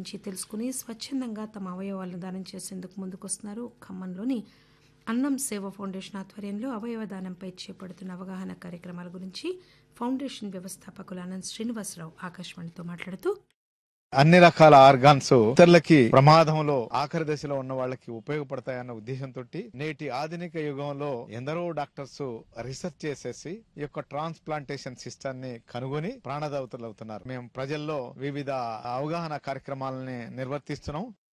గురించి తెలుసుకుని స్వచ్ఛందంగా తమ అవయవాలను దానం చేసేందుకు ముందుకొస్తున్నారు ఖమ్మంలోని అన్నం సేవ ఫౌండేషన్ ఆధ్వర్యంలో అవయవ దానంపై చేపడుతున్న అవగాహన కార్యక్రమాల గురించి ఫౌండేషన్ వ్యవస్థాపకులు అనంత్ శ్రీనివాసరావు ఆకాశవాణితో మాట్లాడుతూ అన్ని రకాల ఆర్గాన్స్ ఇతరులకి ప్రమాదంలో ఆఖరి దశలో ఉన్న వాళ్ళకి ఉపయోగపడతాయన్న ఉద్దేశంతో నేటి ఆధునిక యుగంలో ఎందరో డాక్టర్స్ రీసెర్చ్ చేసేసి ఈ యొక్క ట్రాన్స్ప్లాంటేషన్ సిస్టమ్ ని కనుగొని ప్రాణదాతలు అవుతున్నారు మేము ప్రజల్లో వివిధ అవగాహన కార్యక్రమాలని నిర్వర్తిస్తున్నాం